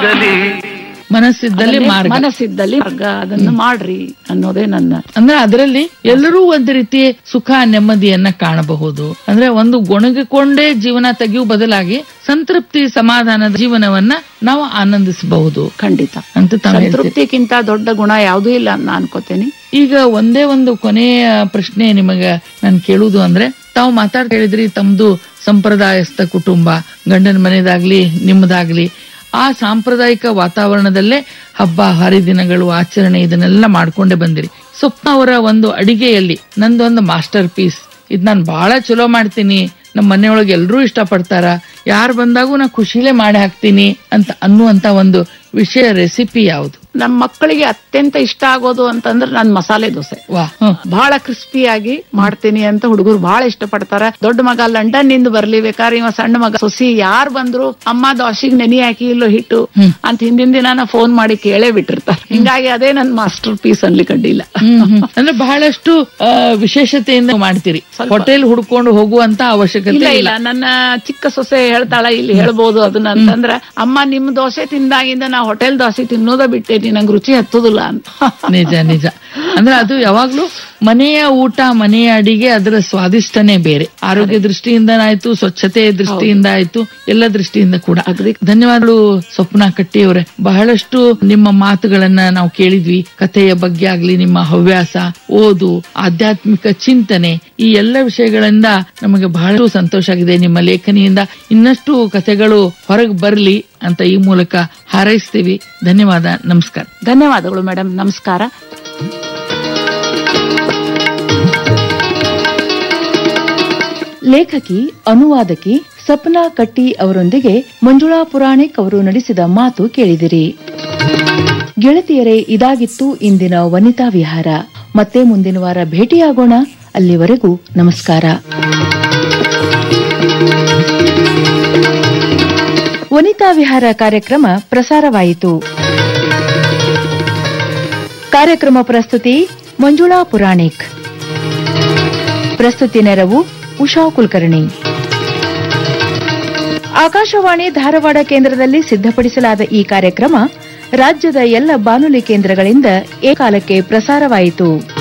ಮನಸ್ಸಿದ್ದಲ್ಲಿ ಅದನ್ನೇ ಮಾರ್ಗ ಮನಸ್ಸಿದ್ದಲ್ಲಿ ಮಾರ್ಗ ಅದನ್ನು ಮಾಡ್ರಿ ಅನ್ನೋದೇ ನನ್ನ ಅಂದ್ರೆ ಅದರಲ್ಲಿ ಎಲ್ಲರೂ ಒಂದು ರೀತಿ ಸುಖ ನೆಮ್ಮದಿಯನ್ನ ಕಾಣಬಹುದು ಅಂದ್ರೆ ಒಂದು ಗೊಣಗಿಕೊಂಡೇ ಜೀವನ ತೆಗೆಯುವ ಬದಲಾಗಿ ಸಂತೃಪ್ತಿ ಸಮಾಧಾನದ ಜೀವನವನ್ನ ನಾವು ಆನಂದಿಸಬಹುದು ಖಂಡಿತ ಅಂತ ತಾವು ಹೇಳ್ತೀರಿ. ಸಂತೃಪ್ತಿಗಿಂತ ದೊಡ್ಡ ಗುಣ ಯಾವುದೂ ಇಲ್ಲ ಅಂತ ನಾ ಅನ್ಕೋತೇನೆ ಈಗ ಒಂದೇ ಒಂದು ಕೊನೆಯ ಪ್ರಶ್ನೆ ನಿಮಗ ನಾನು ಕೇಳುವುದು ಅಂದ್ರೆ ತಾವು ಮಾತಾಡ್ತಾ ಹೇಳಿದ್ರಿ ತಮ್ದು ಸಂಪ್ರದಾಯಸ್ಥ ಕುಟುಂಬ ಗಂಡನ ಮನೆದಾಗ್ಲಿ ನಿಮ್ಮದಾಗ್ಲಿ ಆ ಸಾಂಪ್ರದಾಯಿಕ ವಾತಾವರಣದಲ್ಲೇ ಹಬ್ಬ ಹರಿದಿನಗಳು ಆಚರಣೆ ಇದನ್ನೆಲ್ಲ ಮಾಡ್ಕೊಂಡೇ ಬಂದಿರಿ ಸ್ವಪ್ನ ಅವರ ಒಂದು ಅಡಿಗೆಯಲ್ಲಿ ನಂದೊಂದು ಮಾಸ್ಟರ್ ಪೀಸ್ ಇದ್ ನಾನು ಬಹಳ ಚಲೋ ಮಾಡ್ತೀನಿ ನಮ್ಮ ಮನೆಯೊಳಗೆ ಎಲ್ಲರೂ ಇಷ್ಟಪಡ್ತಾರ ಯಾರು ಬಂದಾಗೂ ನಾ ಖುಷಿಲೇ ಮಾಡಿ ಹಾಕ್ತೀನಿ ಅಂತ ಅನ್ನುವಂತ ಒಂದು ವಿಷಯ ರೆಸಿಪಿ ಯಾವುದು ನಮ್ಮ ಮಕ್ಕಳಿಗೆ ಅತ್ಯಂತ ಇಷ್ಟ ಆಗೋದು ಅಂತಂದ್ರೆ ನನ್ ಮಸಾಲೆ ದೋಸೆ ವಾ ಹ್ಮ್. ಬಹಳ ಕ್ರಿಸ್ಪಿಯಾಗಿ ಮಾಡ್ತೀನಿ ಅಂತ ಹುಡುಗರು ಬಹಳ ಇಷ್ಟಪಡ್ತಾರ ದೊಡ್ಡ ಮಗ ಲಂಡನ್ ನಿಂದ ಬರ್ಲಿ ಬೇಕಾದ್ರೆ ಇವ ಸಣ್ಣ ಮಗ ಸೊಸಿ ಯಾರ್ ಬಂದ್ರು ಅಮ್ಮ ದೋಸೆಗ್ ನೆನಿ ಹಾಕಿ ಇಲ್ಲೋ ಹಿಟ್ಟು ಅಂತ ಹಿಂದಿನ ದಿನ ಫೋನ್ ಮಾಡಿ ಕೇಳೇ ಬಿಟ್ಟಿರ್ತಾರೆ ಹಿಂಗಾಗಿ ಅದೇ ನನ್ ಮಾಸ್ಟರ್ ಪೀಸ್ ಅನ್ಲಿ ಕಂಡಿಲ್ಲ ಹ್ಮ್, ಹ್ಮ್. ಅಂದ್ರೆ ಬಹಳಷ್ಟು ಆ, ವಿಶೇಷತೆಯಿಂದ ಮಾಡ್ತೀರಿ ಹೋಟೆಲ್ ಹುಡ್ಕೊಂಡು ಹೋಗುವಂತ ಅವಶ್ಯಕತೆ ಇಲ್ಲ ಇಲ್ಲ ಇಲ್ಲ ನನ್ನ ಚಿಕ್ಕ ಸೊಸೆ ಹೇಳ್ತಾಳ ಇಲ್ಲಿ ಹೇಳ್ಬೋದು ಅದನ್ನ ಅಂತಂದ್ರ ಅಮ್ಮ ನಿಮ್ ದೋಸೆ ತಿಂದಾಗಿಂದ ನಾ ಹೋಟೆಲ್ ದೋಸೆ ತಿನ್ನೋದ ಬಿಟ್ಟೇನಿ ನಂಗೆ ರುಚಿ ಹತ್ತುದಿಲ್ಲ ಅಂತ ನಿಜ ನಿಜ ಅಂದ್ರೆ ಅದು ಯಾವಾಗ್ಲೂ ಮನೆಯ ಊಟ ಮನೆಯ ಅಡಿಗೆ ಅದರ ಸ್ವಾದಿಷ್ಟನೇ ಬೇರೆ ಆರೋಗ್ಯ ದೃಷ್ಟಿಯಿಂದ ಆಯ್ತು ಸ್ವಚ್ಛತೆಯ ದೃಷ್ಟಿಯಿಂದ ಆಯ್ತು ಎಲ್ಲ ದೃಷ್ಟಿಯಿಂದ ಕೂಡ ಅಗದಿ. ಧನ್ಯವಾದಗಳು ಸ್ವಪ್ನ ಕಟ್ಟಿಯವರೇ ಬಹಳಷ್ಟು ನಿಮ್ಮ ಮಾತುಗಳನ್ನ ನಾವು ಕೇಳಿದ್ವಿ ಕಥೆಯ ಬಗ್ಗೆ ಆಗ್ಲಿ ನಿಮ್ಮ ಹವ್ಯಾಸ ಓದು ಆಧ್ಯಾತ್ಮಿಕ ಚಿಂತನೆ ಈ ಎಲ್ಲ ವಿಷಯಗಳಿಂದ ನಮಗೆ ಬಹಳ ಸಂತೋಷ ಆಗಿದೆ ನಿಮ್ಮ ಲೇಖನಿಯಿಂದ ಇನ್ನಷ್ಟು ಕಥೆಗಳು ಹೊರಗೆ ಬರಲಿ ಅಂತ ಈ ಮೂಲಕ ಹಾರೈಸ್ತೀವಿ ಧನ್ಯವಾದ ನಮಸ್ಕಾರ ಧನ್ಯವಾದಗಳು ಮೇಡಮ್ ನಮಸ್ಕಾರ ಲೇಖಕಿ ಅನುವಾದಕಿ ಸಪ್ನಾ ಕಟ್ಟಿ ಅವರೊಂದಿಗೆ ಮಂಜುಳಾ ಪುರಾಣಿಕ್ ಅವರು ನಡೆಸಿದ ಮಾತು ಕೇಳಿದಿರಿ ಗೆಳತಿಯರೇ ಇದಾಗಿತ್ತು ಇಂದಿನ ವನಿತಾ ವಿಹಾರ ಮತ್ತೆ ಮುಂದಿನ ವಾರ ಭೇಟಿಯಾಗೋಣ ಅಲ್ಲಿವರೆಗೂ ನಮಸ್ಕಾರ ವನಿತಾ ವಿಹಾರ ಕಾರ್ಯಕ್ರಮ ಪ್ರಸಾರವಾಯಿತು ಕಾರ್ಯಕ್ರಮ ಪ್ರಸ್ತುತಿ ಮಂಜುಳಾ ಪುರಾಣಿಕ್ ಪ್ರಸ್ತುತಿ ನೆರವು ಉಷಾ ಕುಲಕರ್ಣಿ ಆಕಾಶವಾಣಿ ಧಾರವಾಡ ಕೇಂದ್ರದಲ್ಲಿ ಸಿದ್ಧಪಡಿಸಲಾದ ಈ ಕಾರ್ಯಕ್ರಮ ರಾಜ್ಯದ ಎಲ್ಲ ಬಾನುಲಿ ಕೇಂದ್ರಗಳಿಂದ ಏಕಾಲಕ್ಕೆ ಪ್ರಸಾರವಾಯಿತು